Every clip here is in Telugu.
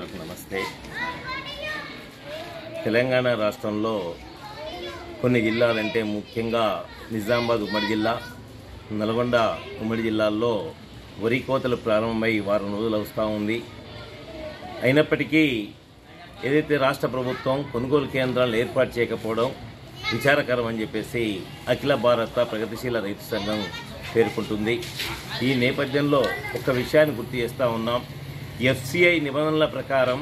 మిత్రులకు నమస్తే తెలంగాణ రాష్ట్రంలో కొన్ని జిల్లాలంటే ముఖ్యంగా నిజామాబాద్ ఉమ్మడి జిల్లా నల్గొండ ఉమ్మడి జిల్లాల్లో వరి కోతలు ప్రారంభమై వారం రోజులు వస్తూ ఉంది అయినప్పటికీ ఏదైతే రాష్ట్ర ప్రభుత్వం కొనుగోలు కేంద్రాలను ఏర్పాటు చేయకపోవడం విచారకరం అని చెప్పేసి అఖిల భారత ప్రగతిశీల రైతు సంఘం పేర్కొంటుంది ఈ నేపథ్యంలో ఒక విషయాన్ని గుర్తు చేస్తూ ఉన్నాం ఎఫ్సిఐ నిబంధనల ప్రకారం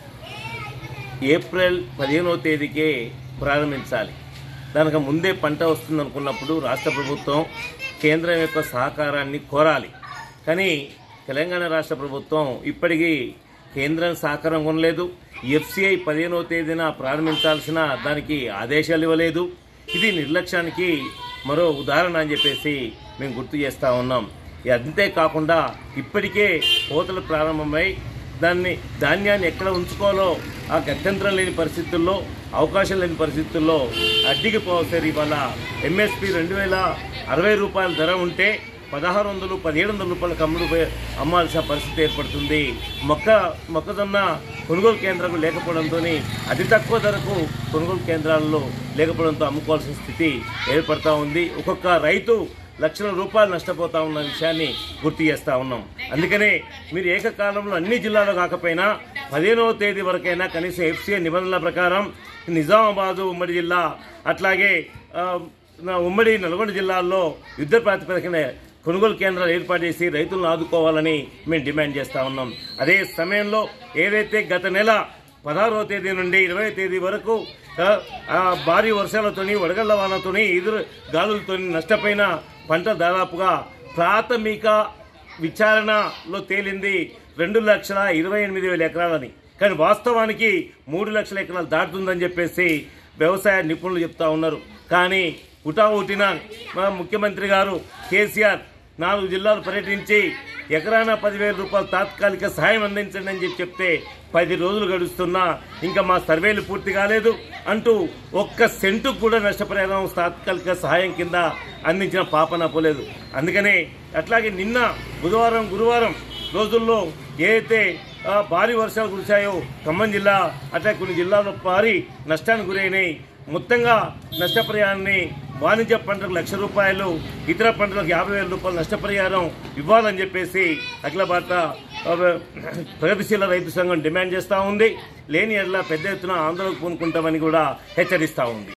ఏప్రిల్ పదిహేనవ తేదీకే ప్రారంభించాలి దానికి ముందే పంట వస్తుంది అనుకున్నప్పుడు రాష్ట్ర ప్రభుత్వం కేంద్రం యొక్క సహకారాన్ని కోరాలి కానీ తెలంగాణ రాష్ట్ర ప్రభుత్వం ఇప్పటికీ కేంద్రం సహకారం కొనలేదు ఎఫ్సిఐ పదిహేనవ తేదీన ప్రారంభించాల్సిన దానికి ఆదేశాలు ఇవ్వలేదు ఇది నిర్లక్ష్యానికి మరో ఉదాహరణ అని చెప్పేసి మేము గుర్తు చేస్తూ ఉన్నాం ఇది అంతేకాకుండా ఇప్పటికే కోతలు ప్రారంభమై దాన్ని ధాన్యాన్ని ఎక్కడ ఉంచుకోవాలో ఆ గత్యంతరం లేని పరిస్థితుల్లో అవకాశం లేని పరిస్థితుల్లో అడ్డికి పోసారు ఇవాళ ఎంఎస్పి రెండు వేల అరవై రూపాయల ధర ఉంటే పదహారు వందలు పదిహేడు వందల రూపాయలకు అమ్ముడు పోయి- అమ్మాల్సిన పరిస్థితి ఏర్పడుతుంది మొక్క మొక్కజొన్న కొనుగోలు కేంద్రాలు లేకపోవడంతో అతి తక్కువ ధరకు కొనుగోలు కేంద్రాల్లో లేకపోవడంతో అమ్ముకోవాల్సిన స్థితి ఏర్పడతా ఉంది ఒక్కొక్క రైతు లక్షల రూపాయలు నష్టపోతా ఉన్న విషయాన్ని గుర్తు చేస్తా ఉన్నాం అందుకనే మీరు ఏకకాలంలో అన్ని జిల్లాలో కాకపోయినా పదిహేనవ తేదీ వరకైనా కనీసం ఎఫ్సీఐ నిబంధనల ప్రకారం నిజామాబాదు ఉమ్మడి జిల్లా అట్లాగే ఆ, నా ఉమ్మడి నల్గొండ జిల్లాల్లో యుద్ధ ప్రాతిపదికన కొనుగోలు కేంద్రాలు ఏర్పాటు చేసి రైతులను ఆదుకోవాలని మేము డిమాండ్ చేస్తా ఉన్నాం అదే సమయంలో ఏదైతే గత నెల పదహారవ తేదీ నుండి ఇరవై తేదీ వరకు ఆ, ఆ భారీ వర్షాలతోని వడగళ్ల వానతోని ఎదురు గాలులతోని నష్టపోయిన పంట దాదాపుగా ప్రాథమిక విచారణలో తేలింది రెండు లక్షల ఇరవై ఎనిమిది వేల ఎకరాలని కానీ వాస్తవానికి మూడు లక్షల ఎకరాలు దాటుతుందని చెప్పేసి వ్యవసాయ నిపుణులు చెప్తా ఉన్నారు కానీ ఉటావుటిన మా ముఖ్యమంత్రి గారు కేసీఆర్ నాలుగు జిల్లాలు పర్యటించి ఎకరానా పదివేల రూపాయలు తాత్కాలిక సహాయం అందించండి అని చెప్పి చెప్తే పది రోజులు గడుస్తున్నా ఇంకా మా సర్వేలు పూర్తి కాలేదు అంటూ ఒక్క సెంటుకు కూడా నష్టపరిహారం తాత్కాలిక సహాయం కింద అందించిన పాపన పోలేదు అందుకనే అట్లాగే నిన్న బుధవారం గురువారం రోజుల్లో ఏదైతే ఆ, భారీ వర్షాలు కురిశాయో ఖమ్మం జిల్లా అట్లా కొన్ని జిల్లాల్లో భారీ నష్టానికి గురైనాయి మొత్తంగా నష్టపరిహారాన్ని వాణిజ్య పంటలకు లక్ష రూపాయలు ఇతర పంటలకు యాభై వేల రూపాయలు నష్టపరిహారం ఇవ్వాలని చెప్పేసి అఖిల భారత ఆ, ప్రగతిశీల రైతు సంఘం డిమాండ్ చేస్తూ ఉంది లేని ఎట్లా పెద్ద ఎత్తున ఆందోళన పూనుకుంటామని కూడా హెచ్చరిస్తూ ఉంది